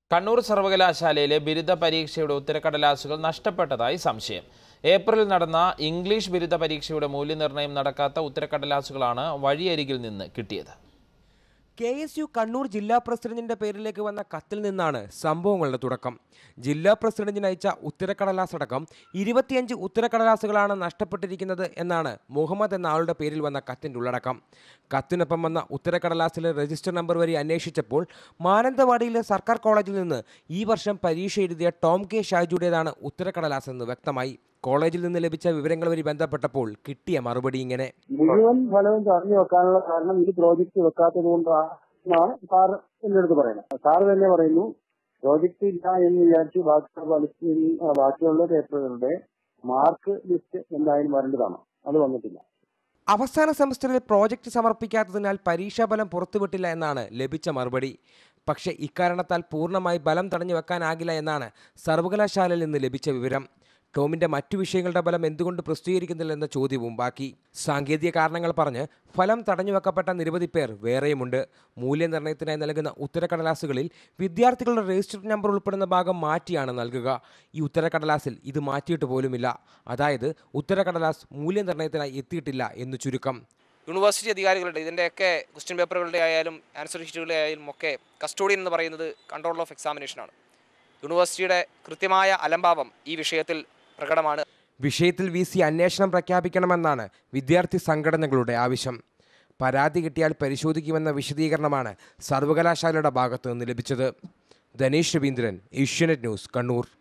കണ്ണൂർ സർവകലാശാലയിലെ ബിരുദ പരീക്ഷയുടെ ഉത്തരക്കടലാസുകൾ നഷ്ടപ്പെട്ടതായി സംശയം ഏപ്രിലിൽ നടന്ന ഇംഗ്ലീഷ് ബിരുദ പരീക്ഷയുടെ മൂല്യനിർണ്ണയം നടക്കാത്ത ഉത്തരക്കടലാസുകളാണ് വഴിയരികിൽ നിന്ന് കിട്ടിയത് കെ എസ് യു കണ്ണൂർ ജില്ലാ പ്രസിഡന്റിന്റെ പേരിലേക്ക് വന്ന കത്തിൽ നിന്നാണ് സംഭവങ്ങളുടെ തുടക്കം ജില്ലാ പ്രസിഡന്റിന് അയച്ച ഉത്തരക്കടലാസ് അടക്കം ഇരുപത്തിയഞ്ച് ഉത്തരക്കടലാസുകളാണ് നഷ്ടപ്പെട്ടിരിക്കുന്നത് എന്നാണ് മുഹമ്മദ് എന്ന ആളുടെ പേരിൽ വന്ന കത്തിന്റെ ഉള്ളടക്കം കത്തിനൊപ്പം വന്ന ഉത്തരക്കടലാസിലെ രജിസ്റ്റർ നമ്പർ വഴി അന്വേഷിച്ചപ്പോൾ മാനന്തവാടിയിലെ സർക്കാർ കോളേജിൽ നിന്ന് ഈ വർഷം പരീക്ഷ എഴുതിയ ടോം കെ ഷാജുടേതാണ് ഉത്തരക്കടലാസ് എന്ന് വ്യക്തമായി കോളേജിൽ നിന്ന് ലഭിച്ച വിവരങ്ങൾ വഴി ബന്ധപ്പെട്ടപ്പോൾ കിട്ടിയ മറുപടി ഇങ്ങനെ മുഴുവൻ ഫലവും തടഞ്ഞു വെക്കാനുള്ള കാരണം ഈ പ്രോജക്റ്റ് വെക്കാത്തത് കൊണ്ടാണ് സാർ എന്റെ അടുത്ത് പറയുന്നത് സാർ തന്നെ പറയുന്നു പ്രോജക്റ്റ് ഇല്ല എന്ന് വിചാരിച്ച് ബാക്കിയുള്ള ലിസ്റ്റിൽ ബാക്കിയുള്ള പേപ്പറുകളുടെ മാർക്ക് ലിസ്റ്റ് എന്തായാലും വരേണ്ടതാണ് അത് വന്നിട്ടില്ല അവസാന സെമസ്റ്ററിൽ പ്രോജക്റ്റ് സമർപ്പിക്കാത്തതിനാൽ പരീക്ഷാഫലം പുറത്തുവിട്ടില്ല എന്നാണ് ലഭിച്ച മറുപടി പക്ഷേ ഇക്കാരണത്താൽ പൂർണ്ണമായി ബലം തടഞ്ഞു വെക്കാനാകില്ല എന്നാണ് സർവകലാശാലയിൽ നിന്ന് ലഭിച്ച വിവരം ടോമിന്റെ മറ്റു വിഷയങ്ങളുടെ ഫലം എന്തുകൊണ്ട് പ്രസിദ്ധീകരിക്കുന്നില്ല എന്ന ചോദ്യവും ബാക്കി സാങ്കേതിക കാരണങ്ങൾ പറഞ്ഞ് ഫലം തടഞ്ഞു വെക്കപ്പെട്ട നിരവധി പേർ വേറെയുമുണ്ട് മൂല്യനിർണ്ണയത്തിനായി നൽകുന്ന ഉത്തരക്കടലാസുകളിൽ വിദ്യാർത്ഥികളുടെ രജിസ്റ്റർ നമ്പർ ഉൾപ്പെടുന്ന ഭാഗം മാറ്റിയാണ് നൽകുക ഈ ഉത്തരക്കടലാസിൽ ഇത് മാറ്റിയിട്ട് പോലുമില്ല അതായത് ഉത്തരക്കടലാസ് മൂല്യനിർണ്ണയത്തിനായി എത്തിയിട്ടില്ല എന്ന് ചുരുക്കം യൂണിവേഴ്സിറ്റി അധികാരികളുടെ ഇതിൻ്റെയൊക്കെ ക്വസ്റ്റ്യൻ പേപ്പറുകളുടെ ആയാലും ആൻസർ ഷീറ്റുകളുടെ ആയാലും ഒക്കെ കസ്റ്റോഡിയൻ എന്ന് പറയുന്നത് കൺട്രോൾ ഓഫ് എക്സാമിനേഷനാണ് യൂണിവേഴ്സിറ്റിയുടെ കൃത്യമായ അലംഭാവം ഈ വിഷയത്തിൽ പ്രകടമാണ് വിഷയത്തിൽ വി സി അന്വേഷണം പ്രഖ്യാപിക്കണമെന്നാണ് വിദ്യാർത്ഥി സംഘടനകളുടെ ആവശ്യം പരാതി കിട്ടിയാൽ പരിശോധിക്കുമെന്ന വിശദീകരണമാണ് സർവകലാശാലയുടെ ഭാഗത്തു നിന്ന് ലഭിച്ചത് ധനേഷ് രവീന്ദ്രൻ ഏഷ്യാനെറ്റ് ന്യൂസ് കണ്ണൂർ